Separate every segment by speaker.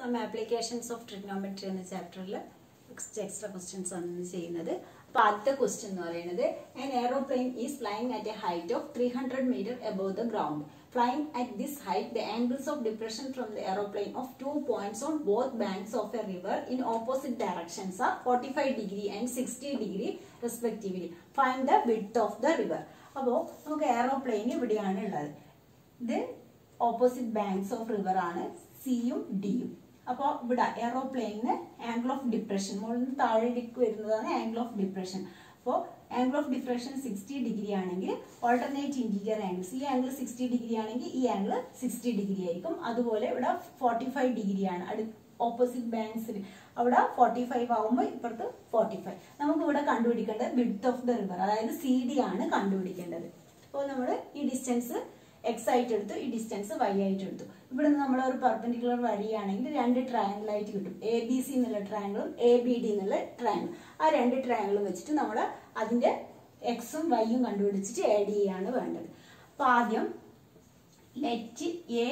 Speaker 1: some applications of trigonometry എന്ന ചാപ്റ്ററിൽ extra questions ആണ് ഇന്ന് ചെയ്യുന്നത് അപ്പൊ ആദ്യത്തെ ക്വസ്റ്റ്യൻ എന്ന് പറയുന്നത് an aeroplane is flying at a height of 300 meter above the ground flying at this height the angles of depression from the aeroplane of two points on both banks of a river in opposite directions are 45 degree and 60 degree respectively find the width of the river അപ്പോൾ നമുക്ക് aeroplane ഇവിടെയാണ് ഉള്ളത് ഇത് opposite banks of river ആണ് സിയും ഡിയും അപ്പോൾ ഇവിടെ എയറോപ്ലെയിനിന് ആംഗിൾ ഓഫ് ഡിപ്രഷൻ മുകളിൽ നിന്ന് താഴേക്ക് വരുന്നതാണ് ആംഗിൾ ഓഫ് ഡിപ്രഷൻ അപ്പോൾ angle of depression sixty degree ആണെങ്കിൽ ഓൾട്ടർനേറ്റ് ഇന്റീരിയർ ആംഗിൾസ് ഈ ആംഗിൾ സിക്സ്റ്റി ഡിഗ്രി ആണെങ്കിൽ ഈ ആംഗിൾ സിക്സ്റ്റി ഡിഗ്രി ആയിരിക്കും അതുപോലെ ഇവിടെ ഫോർട്ടി ഫൈവ് ഡിഗ്രി ആണ് അടു ഓപ്പോസിറ്റ് ബാങ്ക്സിൽ അവിടെ ഫോർട്ടി ഫൈവ് ആകുമ്പോൾ ഇപ്പുറത്ത് ഫോർട്ടി ഫൈവ് നമുക്ക് ഇവിടെ കണ്ടുപിടിക്കേണ്ടത് വിഡ്ത്ത് ഓഫ് ദ റിവർ അതായത് സി ഡി ആണ് കണ്ടുപിടിക്കേണ്ടത് അപ്പോൾ നമ്മൾ ഈ ഡിസ്റ്റൻസ് എക്സ് ആയിട്ട് എടുത്തു ഈ ഡിസ്റ്റൻസ് വൈ ആയിട്ട് എടുത്തു ഇവിടെ നിന്ന് നമ്മൾ ഒരു പെർപെൻഡിക്കുലർ വരികയാണെങ്കിൽ രണ്ട് ട്രയാങ്കിൾ ആയിട്ട് കിട്ടും എ ബി സി എന്നുള്ള ട്രയാങ്കിളും എ ബി ഡി എന്നുള്ള ട്രയാങ്കിൾ ആ രണ്ട് ട്രയാങ്കിളും വെച്ചിട്ട് നമ്മൾ അതിന്റെ എക്സും വൈയും കണ്ടുപിടിച്ചിട്ട് ആഡ് ചെയ്യാണ് വേണ്ടത് അപ്പൊ ആദ്യം let A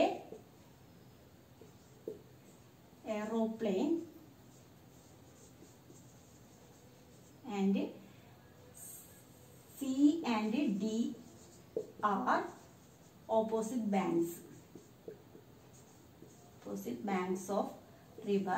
Speaker 1: aeroplane and C and D are opposite banks opposite banks of river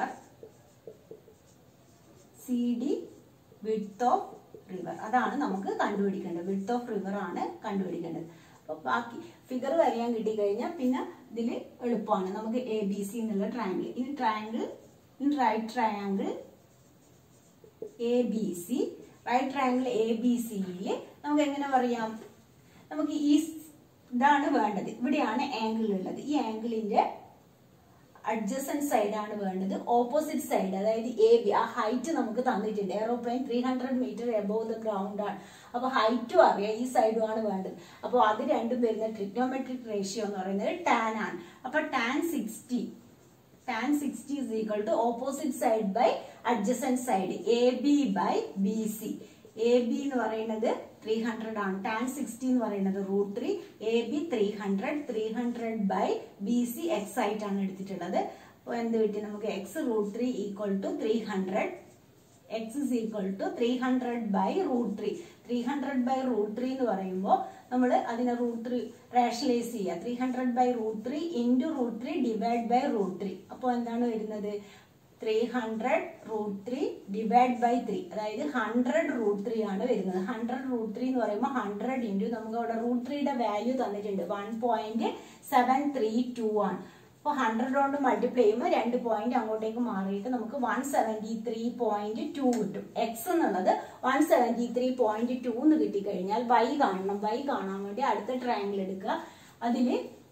Speaker 1: cd width of river അതാണ് നമുക്ക് കണ്ടുപിടിക്കേണ്ടത് വിഡ്ത്ത് ഓഫ് റിവർ ആണ് കണ്ടുപിടിക്കേണ്ടത് അപ്പോൾ ബാക്കി ഫിഗർ വരയാൻ കിട്ടിക്കഴിഞ്ഞാൽ പിന്നെ ഇതിൽ എളുപ്പമാണ് നമുക്ക് എ ബി സി എന്നുള്ള triangle in triangle in right triangle A B C right triangle A B സിയിൽ നമുക്ക് എങ്ങനെ പറയാം നമുക്ക് ഈ ഇതാണ് വേണ്ടത് ഇവിടെയാണ് ആംഗിൾ ഉള്ളത് ഈ ആംഗിളിന്റെ അഡ്ജസൻ സൈഡ് ആണ് വേണ്ടത് ഓപ്പോസിറ്റ് സൈഡ് അതായത് എ ബി ആ ഹൈറ്റ് നമുക്ക് തന്നിട്ടുണ്ട് aeroplane three hundred metre above the ground ആണ് അപ്പൊ ഹൈറ്റും അറിയാം ഈ സൈഡും ആണ് വേണ്ടത് അപ്പോൾ അത് രണ്ടും വരുന്ന ട്രിഗ്നോമെട്രിക് റേഷ്യോ എന്ന് പറയുന്നത് ടാൻ ആണ് അപ്പൊ tan sixty tan sixty is equal to opposite side by adjacent side A B by B C A B എന്ന് പറയുന്നത് ത്രീ ഹൺഡ്രഡ് ആണ് ടാൻ സിക്സ്റ്റി എന്ന് പറയുന്നത് root three A B three hundred three hundred by B C X ആയിട്ടാണ് എടുത്തിട്ടുള്ളത് അപ്പോൾ എന്ത് കിട്ടി നമുക്ക് X root three equal to three hundred X is equal to three hundred by root three three hundred by root three എന്ന് പറയുമ്പോൾ നമ്മൾ അതിനെ റൂട്ട് ത്രീ റേഷനലൈസ് ചെയ്യുക three hundred by root three into root three divide by root three അപ്പോൾ എന്താണ് വരുന്നത് three hundred root three divide by three അതായത് hundred root three ആണ് വരുന്നത് ഹൺഡ്രഡ് റൂട്ട് ത്രീ എന്ന് പറയുമ്പോൾ ഹൺഡ്രഡ് ഇൻറ്റു നമുക്ക് അവിടെ റൂട്ട് ത്രീയുടെ വാല്യൂ തന്നിട്ടുണ്ട് one point seven three two ആണ് അപ്പോൾ ഹൺഡ്രഡ് കൊണ്ട് മൾട്ടിപ്ലൈ ചെയ്യുമ്പോൾ രണ്ട് പോയിന്റ് അങ്ങോട്ടേക്ക് മാറിയിട്ട് നമുക്ക് one seventy three point two കിട്ടും എക്സ് എന്നുള്ളത് one seventy three point two എന്ന് കിട്ടിക്കഴിഞ്ഞാൽ വൈ കാണണം വൈ കാണാൻ വേണ്ടി അടുത്ത ട്രയാങ്കിൾ എടുക്കുക അതിൽ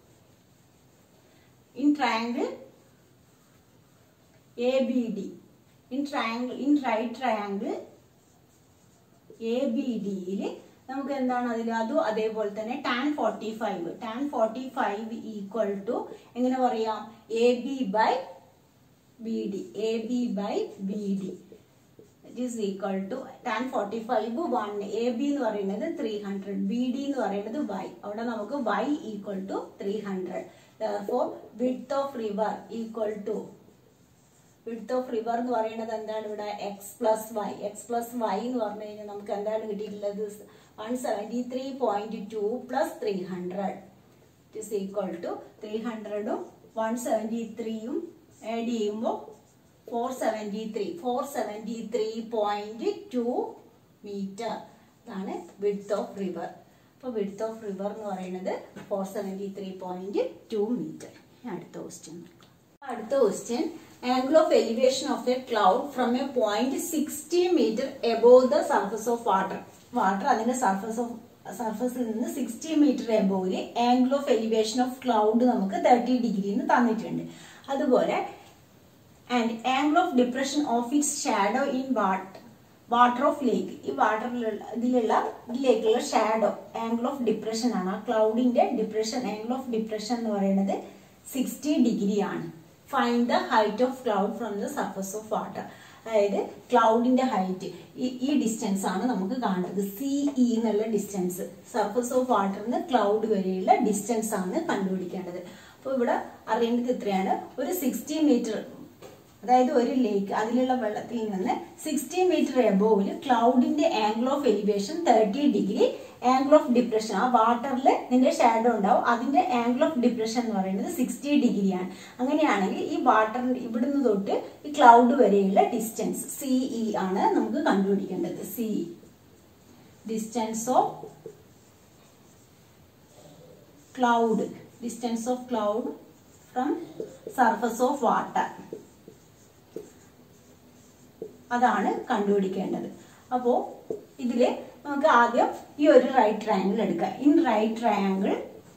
Speaker 1: in triangle ABD in triangle in right triangle ABD നമുക്ക് എന്താണ് അതിൽ അതും അതേപോലെ തന്നെ tan forty five tan forty five equal to എങ്ങനെ പറയാം A B by B D A B by B D is equal to tan forty five one A B എന്ന് പറയുന്നത് ത്രീ ഹൺഡ്രഡ് ബി ഡി എന്ന് പറയുന്നത് Y അവിടെ നമുക്ക് Y equal to three hundred four width of river equal to width of river എന്ന് പറയുന്നത് എന്താണ് ഇവിടെ X plus Y X plus Y എന്ന് പറഞ്ഞു കഴിഞ്ഞാൽ നമുക്ക് എന്താണ് കിട്ടിയിട്ടുള്ളത് one seventy three point two plus three hundred it is equal to three ഹൺഡ്രഡും വൺ സെവൻറ്റി ത്രീയും ആഡ് ചെയ്യുമ്പോൾ four seventy three four seventy three point two metre ഇതാണ് വിഡ്ത്ത് ഓഫ് റിവർ അപ്പോൾ വിഡ്ത്ത് ഓഫ് റിവർ എന്ന് പറയുന്നത് four seventy three point two metre അടുത്ത question അടുത്ത question angle of elevation of a cloud from a point sixty metre above the surface of water water അതിന്റെ surface of സർഫസിൽ നിന്ന് sixty metre എബോവില് angle of elevation of cloud നമുക്ക് thirty degree എന്ന് തന്നിട്ടുണ്ട് അതുപോലെ and angle of depression of its shadow in water water of lake ഈ വാട്ടറിലുള്ള ഇതിലുള്ള ഇതിലേക്കുള്ള ഷാഡോ ആംഗിൾ ഓഫ് ഡിപ്രഷൻ ആണ് ആ ക്ലൗഡിന്റെ ഡിപ്രഷൻ ആംഗിൾ ഓഫ് ഡിപ്രഷൻ എന്ന് പറയുന്നത് സിക്സ്റ്റി ഡിഗ്രി ആണ് find the height of cloud from the surface of water അതായത് ക്ലൗഡിന്റെ ഹൈറ്റ് ഈ ഡിസ്റ്റൻസ് ആണ് നമുക്ക് കാണുന്നത് സി ഇ എന്നുള്ള ഡിസ്റ്റൻസ് സർഫസ് ഓഫ് വാട്ടറിന് ക്ലൗഡ് വരെയുള്ള ഡിസ്റ്റൻസ് ആണ് കണ്ടുപിടിക്കേണ്ടത് അപ്പോൾ ഇവിടെ അറിയേണ്ടത് ഇത്രയാണ് ഒരു സിക്സ്റ്റി മീറ്റർ അതായത് ഒരു ലേക്ക് അതിലുള്ള വെള്ളത്തിൽ നിന്ന് സിക്സ്റ്റി മീറ്റർ എബോവിൽ ക്ലൗഡിന്റെ angle of elevation thirty degree angle of depression ആ വാട്ടറിൽ നിന്റെ ഷാഡോ ഉണ്ടാവും അതിന്റെ ആംഗിൾ ഓഫ് ഡിപ്രഷൻ എന്ന് പറയുന്നത് സിക്സ്റ്റി ഡിഗ്രിയാണ് അങ്ങനെയാണെങ്കിൽ ഈ വാട്ടറിന്റെ ഇവിടുന്ന് തൊട്ട് ഈ ക്ലൗഡ് വരെയുള്ള ഡിസ്റ്റൻസ് സിഇ ആണ് നമുക്ക് കണ്ടുപിടിക്കേണ്ടത് C E distance of cloud distance of cloud from surface of water അതാണ് കണ്ടുപിടിക്കേണ്ടത് അപ്പോ ഇതില് നമുക്ക് ആദ്യം ഈ ഒരു റൈറ്റ് ട്രയാങ്കിൾ എടുക്കാം in right triangle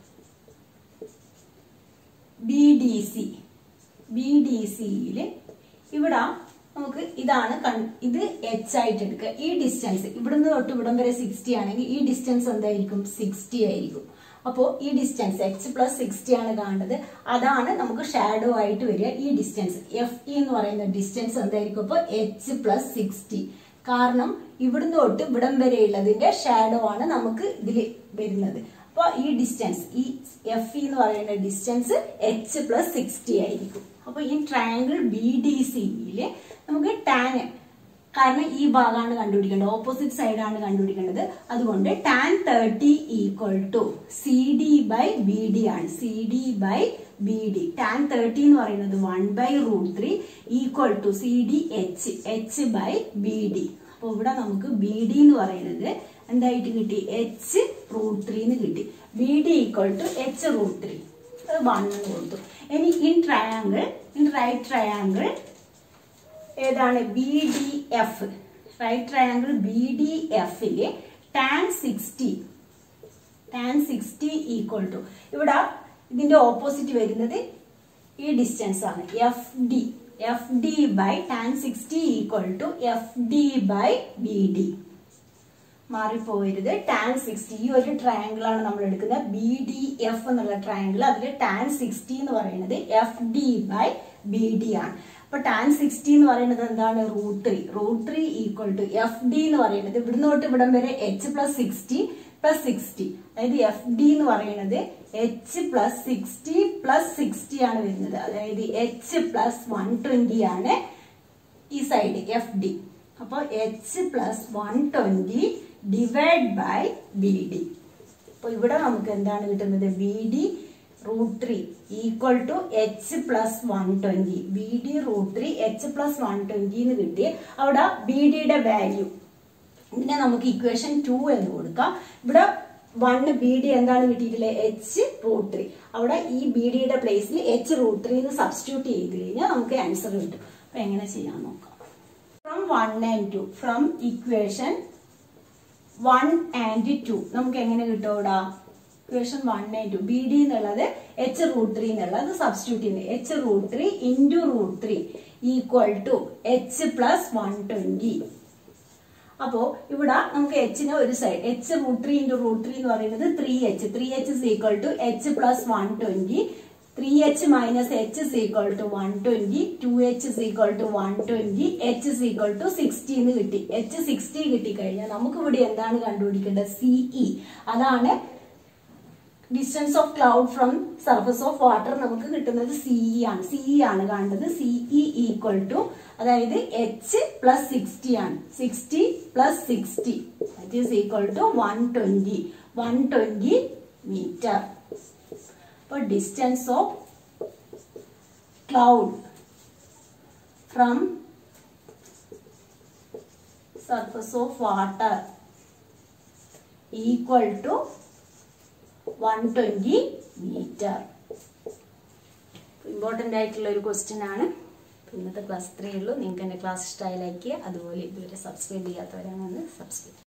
Speaker 1: B D C B D സിയില് ഇവിടെ നമുക്ക് ഇതാണ് കൺ- ഇത് എച്ച് ആയിട്ട് എടുക്കുക ഈ ഡിസ്റ്റൻസ് ഇവിടുന്ന് തൊട്ട് ഇവിടം വരെ സിക്സ്റ്റി ആണെങ്കിൽ ഈ ഡിസ്റ്റൻസ് എന്തായിരിക്കും സിക്സ്റ്റി ആയിരിക്കും അപ്പോൾ ഈ ഡിസ്റ്റൻസ് എച്ച് പ്ലസ് സിക്സ്റ്റി ആണ് കാണുന്നത് അതാണ് നമുക്ക് ഷാഡോ ആയിട്ട് വരിക ഈ ഡിസ്റ്റൻസ് എഫ് ഇ എന്ന് പറയുന്ന ഡിസ്റ്റൻസ് എന്തായിരിക്കും അപ്പോൾ എച്ച് പ്ലസ് സിക്സ്റ്റി കാരണം ഇവിടുന്ന് തൊട്ട് ഇവിടം വരെയുള്ളതിന്റെ ഷാഡോ ആണ് നമുക്ക് ഇതിൽ വരുന്നത് അപ്പോൾ ഈ ഡിസ്റ്റൻസ് ഈ എഫ് ഇ എന്ന് പറയുന്ന ഡിസ്റ്റൻസ് എച്ച് പ്ലസ് സിക്സ്റ്റി ആയിരിക്കും അപ്പോൾ ഈ ട്രയാങ്കിൾ ബി ഡി സിയില് നമുക്ക് ടാൻ കാരണം ഈ ഭാഗമാണ് കണ്ടുപിടിക്കേണ്ടത് ഓപ്പോസിറ്റ് സൈഡാണ് കണ്ടുപിടിക്കേണ്ടത് അതുകൊണ്ട് tan thirty equal to C D by B D ആണ് C D by B D tan thirty എന്ന് പറയുന്നത് one by root three equal to C D H H by B D അപ്പോൾ ഇവിടെ നമുക്ക് ബി ഡി എന്ന് പറയുന്നത് എന്തായിട്ട് കിട്ടി എച്ച് റൂട്ട് ത്രീ എന്ന് കിട്ടി B D equal to H root three അത് വൺ എന്ന് കൊടുത്തു ഇനി in triangle in right triangle ഏതാണ് B D F right triangle B D എഫില് tan sixty tan sixty equal to ഇവിടെ ഇതിന്റെ ഓപ്പോസിറ്റ് വരുന്നത് ഈ ഡിസ്റ്റൻസ് ആണ് F D F D by tan sixty equal to F D by B D മാറിപ്പോകരുത് tan sixty ഈ ഒരു triangle ആണ് നമ്മൾ എടുക്കുന്നത് ബി ഡി എഫ് എന്നുള്ള ട്രയാങ്കിൾ അതിൽ ടാൻ സിക്സ്റ്റി എന്ന് പറയുന്നത് F D by B D ആണ് അപ്പൊ ടാൻ സിക്സ്റ്റി എന്ന് പറയുന്നത് എന്താണ് root three root three equal to F D എന്ന് പറയുന്നത് ഇവിടുന്ന് തൊട്ട് ഇവിടം വരെ H plus sixty plus sixty അതായത് എഫ് ഡി എന്ന് പറയുന്നത് H plus sixty plus sixty ആണ് വരുന്നത് അതായത് എച്ച് പ്ലസ് വൺ ട്വന്റി ആണ് ഈ സൈഡ് എഫ് ഡി അപ്പോൾ H plus one twenty divide by B D അപ്പോൾ ഇവിടെ നമുക്ക് എന്താണ് കിട്ടുന്നത് B D root three equal to H plus one twenty B D root three H plus one twenty എന്ന് കിട്ടി അവിടെ ബി ഡിയുടെ വാല്യൂ ഇതിനെ നമുക്ക് ഇക്വേഷൻ ടു എന്ന് കൊടുക്കാം ഇവിടെ വൺ ബി ഡി എന്താണ് കിട്ടിയിട്ടുള്ളത് എച്ച് റൂട്ട് ത്രീ അവിടെ ഈ ബി ഡിയുടെ പ്ലേസിൽ എച്ച് റൂട്ട് ത്രീ എന്ന് സബ്സ്റ്റിറ്റ്യൂട്ട് ചെയ്ത് കഴിഞ്ഞാൽ നമുക്ക് ആൻസർ കിട്ടും അപ്പൊ എങ്ങനെ ചെയ്യാൻ നോക്കാം from one and two from equation one and two നമുക്ക് എങ്ങനെ കിട്ടും ഇവിടെ equation one and two B D എന്നുള്ളത് എച്ച് റൂട്ട് ത്രീ എന്നുള്ളത് സബ്സ്റ്റിറ്റ്യൂട്ട് ചെയ്യുന്നത് H root three into root three equal to H plus one twenty അപ്പോ ഇവിടെ നമുക്ക് എച്ചിന് ഒരു side H root three into root three എന്ന് പറയുന്നത് three H three H is equal to H plus one twenty three H minus H is equal to one twenty two H is equal to one twenty H is equal to sixty എന്ന് കിട്ടി H sixty കിട്ടിക്കഴിഞ്ഞാൽ നമുക്ക് ഇവിടെ എന്താണ് കണ്ടുപിടിക്കേണ്ടത് C E അതാണ് distance of cloud from surface of water നമുക്ക് കിട്ടുന്നത് സിഇ ആണ് സിഇ ആണ് കാണുന്നത് സിഇ ഈക്വൽ ടു അതായത് എച്ച് പ്ലസ് സിക്സ്റ്റി ആണ് sixty plus sixty that is equal to one twenty one twenty metre അപ്പോൾ distance of cloud from surface of water equal to one twenty metre important ആയിട്ടുള്ള ഒരു question ആണ് ഇന്നത്തെ class ഇത്രയേ ഉള്ളൂ നിങ്ങൾക്ക് എൻ്റെ ക്ലാസ് ഇഷ്ടമായി ലൈക്ക് ചെയ്യുക അതുപോലെ ഇതുവരെ സബ്സ്ക്രൈബ് ചെയ്യാത്തവരാണെന്ന് സബ്സ്ക്രൈബ്